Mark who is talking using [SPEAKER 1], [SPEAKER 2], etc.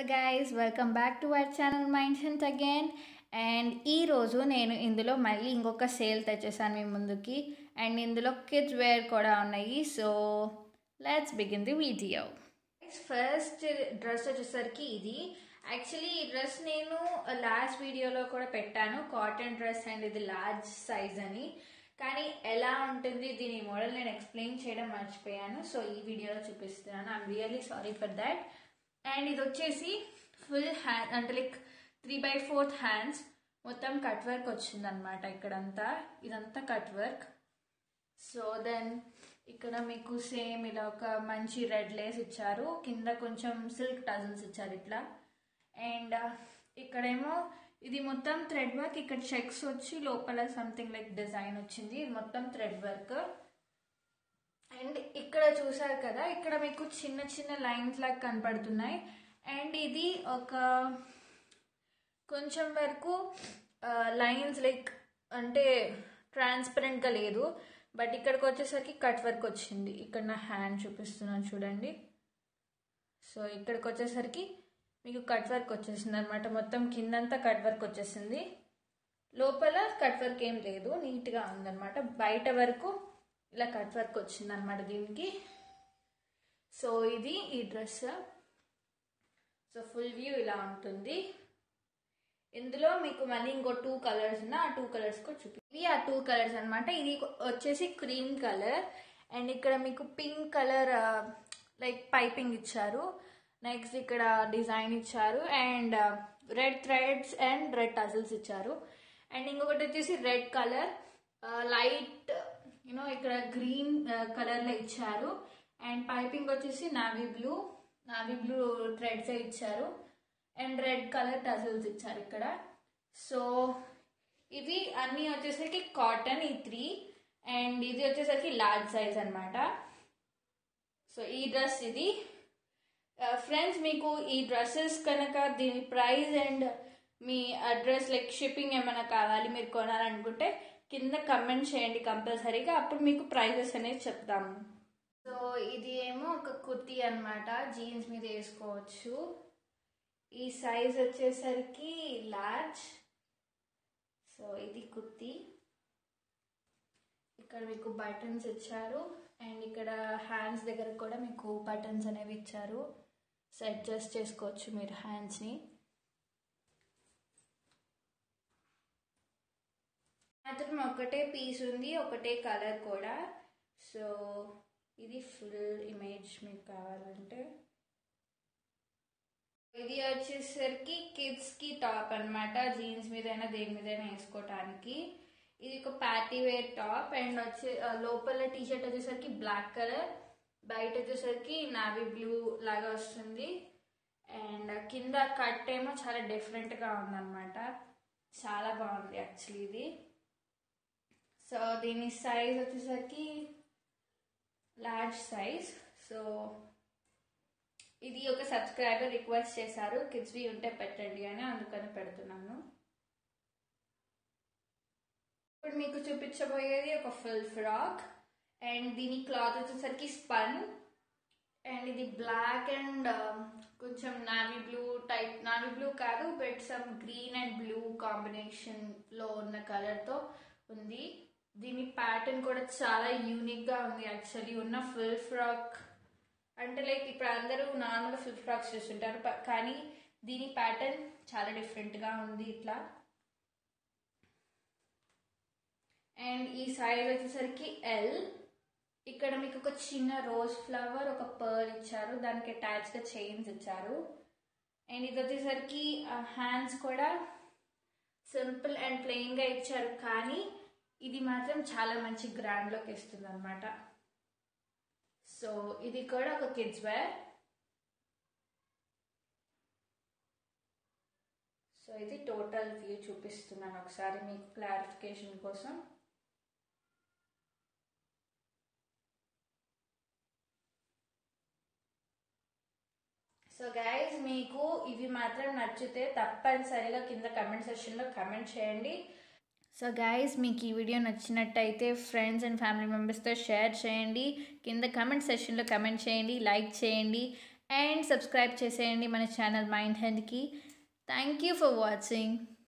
[SPEAKER 1] so guys welcome back to our channel mind hand again and ఈరోజు నేను ఇందులో మళ్ళీ ఇంకొక సేల్ తెచ్చేసాను మీ ముందుకి అండ్ ఇందులో కిడ్స్ వేర్ కూడా ఉన్నాయి so let's begin the video first dress వచ్చేసరికి ఇది యాక్చువల్లీ ఈ డ్రెస్ నేను లాస్ట్ వీడియోలో కూడా పెట్టాను కాటన్ డ్రెస్ అండ్ ఇది లార్జ్ సైజ్ అని కానీ ఎలా ఉంటుంది దీని మోడల్ నేను ఎక్స్ప్లెయిన్ చేయడం మర్చిపోయాను సో ఈ వీడియోలో చూపిస్తున్నాను I'm really sorry for that and ఇది వచ్చేసి ఫుల్ హ్యాండ్ అంటే like three by fourth hands మొత్తం కట్ వర్క్ వచ్చిందనమాట ఇక్కడంతా ఇదంతా కట్ వర్క్ సో దెన్ ఇక్కడ మీకు సేమ్ ఇలా ఒక మంచి రెడ్ లేస్ ఇచ్చారు కింద కొంచెం సిల్క్ టజల్స్ ఇచ్చారు ఇట్లా అండ్ ఇక్కడేమో ఇది మొత్తం థ్రెడ్ వర్క్ ఇక్కడ చెక్స్ వచ్చి లోపల సంథింగ్ లైక్ డిజైన్ వచ్చింది ఇది మొత్తం థ్రెడ్ వర్క్ అండ్ ఇక్కడ చూసారు కదా ఇక్కడ మీకు చిన్న చిన్న లైన్స్ లాగా కనపడుతున్నాయి అండ్ ఇది ఒక కొంచెం వరకు లైన్స్ లైక్ అంటే ట్రాన్స్పరెంట్గా లేదు బట్ ఇక్కడికి వచ్చేసరికి కట్ వర్క్ వచ్చింది ఇక్కడ నా హ్యాండ్ చూపిస్తున్నాను చూడండి సో ఇక్కడికి వచ్చేసరికి మీకు కట్ వర్క్ వచ్చేసింది అనమాట మొత్తం కిందంతా కట్ వర్క్ వచ్చేసింది లోపల కట్ వర్క్ ఏం లేదు నీట్గా ఉందన్నమాట బయట వరకు ఇలా కట్ వర్క్ వచ్చింది అనమాట దీనికి సో ఇది ఈ డ్రెస్ సో ఫుల్ వ్యూ ఇలా ఉంటుంది ఇందులో మీకు మళ్ళీ ఇంకో టూ కలర్స్ ఉన్న ఆ టూ కలర్స్ కూడా చూపి ఇవి ఆ టూ కలర్స్ అనమాట ఇది వచ్చేసి క్రీమ్ కలర్ అండ్ ఇక్కడ మీకు పింక్ కలర్ లైక్ పైపింగ్ ఇచ్చారు నెక్స్ట్ ఇక్కడ డిజైన్ ఇచ్చారు and red threads and red tassels ఇచ్చారు అండ్ ఇంకొకటి వచ్చేసి రెడ్ కలర్ లైట్ యూనో ఇక్కడ గ్రీన్ కలర్లో ఇచ్చారు అండ్ పైపింగ్ వచ్చేసి navy blue navy blue threads ఇచ్చారు అండ్ రెడ్ కలర్ టజల్స్ ఇచ్చారు ఇక్కడ సో ఇవి అన్నీ వచ్చేసరికి కాటన్ ఈ త్రీ అండ్ ఇది వచ్చేసరికి లార్జ్ సైజ్ అనమాట సో ఈ డ్రెస్ ఇది ఫ్రెండ్స్ మీకు ఈ డ్రెస్సెస్ కనుక దీని ప్రైస్ అండ్ మీ అడ్రస్ లైక్ షిప్పింగ్ ఏమైనా కావాలి మీరు కొనాలనుకుంటే కింద కమెంట్ చేయండి కంపల్సరీగా అప్పుడు మీకు ప్రైజెస్ అనేది చెప్తాము సో ఇది ఏమో ఒక కుర్తీ అనమాట జీన్స్ మీద వేసుకోవచ్చు ఈ సైజ్ వచ్చేసరికి లార్జ్ సో ఇది కుర్తీ ఇక్కడ మీకు బటన్స్ ఇచ్చారు అండ్ ఇక్కడ హ్యాండ్స్ దగ్గర కూడా మీకు బటన్స్ అనేవి ఇచ్చారు సో అడ్జస్ట్ చేసుకోవచ్చు మీరు హ్యాండ్స్ని మాత్రం ఒకటే పీస్ ఉంది ఒకటే కలర్ కూడా సో ఇది ఫుల్ ఇమేజ్ మీకు కావాలంటే ఇది వచ్చేసరికి కిడ్స్ కి టాప్ అనమాట జీన్స్ మీదైనా దేని మీదైనా వేసుకోవటానికి ఇది ఒక పార్టీ వేర్ టాప్ అండ్ వచ్చే లోపల టీ షర్ట్ వచ్చేసరికి బ్లాక్ కలర్ బయట వచ్చేసరికి నావీ బ్లూ లాగా వస్తుంది అండ్ కింద కట్ ఏమో చాలా డిఫరెంట్గా ఉందన్నమాట చాలా బాగుంది యాక్చువల్లీ ఇది సో దీని సైజ్ వచ్చేసరికి లార్జ్ సైజ్ సో ఇది ఒక సబ్స్క్రైబర్ రిక్వెస్ట్ చేశారు కిడ్స్వి ఉంటే పెట్టండి అని అందుకని పెడుతున్నాను ఇప్పుడు మీకు చూపించబోయేది ఒక ఫుల్ ఫ్రాక్ అండ్ దీని క్లాత్ వచ్చేసరికి స్పన్ అండ్ ఇది బ్లాక్ అండ్ కొంచెం navy blue type navy blue కాదు but some green and blue కాంబినేషన్లో ఉన్న కలర్తో ఉంది దీని ప్యాటర్న్ కూడా చాలా యూనిక్గా ఉంది యాక్చువల్లీ ఉన్న ఫుల్ ఫ్రాక్ అంటే లైక్ ఇప్పుడు అందరూ నార్మల్గా ఫుల్ ఫ్రాక్స్ చూస్తుంటారు కానీ దీని ప్యాటర్న్ చాలా డిఫరెంట్గా ఉంది ఇట్లా అండ్ ఈ సైడ్ వచ్చేసరికి ఎల్ ఇక్కడ మీకు ఒక చిన్న రోజ్ ఫ్లవర్ ఒక పర్ల్ ఇచ్చారు దానికి అటాచ్గా చైన్స్ ఇచ్చారు అండ్ ఇది వచ్చేసరికి హ్యాండ్స్ కూడా సింపుల్ అండ్ ప్లెయిన్గా ఇచ్చారు కానీ ఇది మాత్రం చాలా మంచి గ్రాండ్లోకి ఇస్తుంది అనమాట సో ఇది కూడా ఒక కిడ్స్ వేర్ సో ఇది టోటల్ వ్యూ చూపిస్తున్నాను ఒకసారి మీకు క్లారిఫికేషన్ కోసం సో గైజ్ మీకు ఇవి మాత్రం నచ్చితే తప్పనిసరిగా కింద కమెంట్ సెక్షన్లో కమెంట్ చేయండి సో గైస్ మీకు ఈ వీడియో నచ్చినట్టయితే ఫ్రెండ్స్ అండ్ ఫ్యామిలీ మెంబర్స్తో షేర్ చేయండి కింద కమెంట్ సెక్షన్లో కమెంట్ చేయండి లైక్ చేయండి అండ్ సబ్స్క్రైబ్ చేసేయండి మన ఛానల్ మైండ్ హ్యాండ్కి థ్యాంక్ యూ ఫర్ వాచింగ్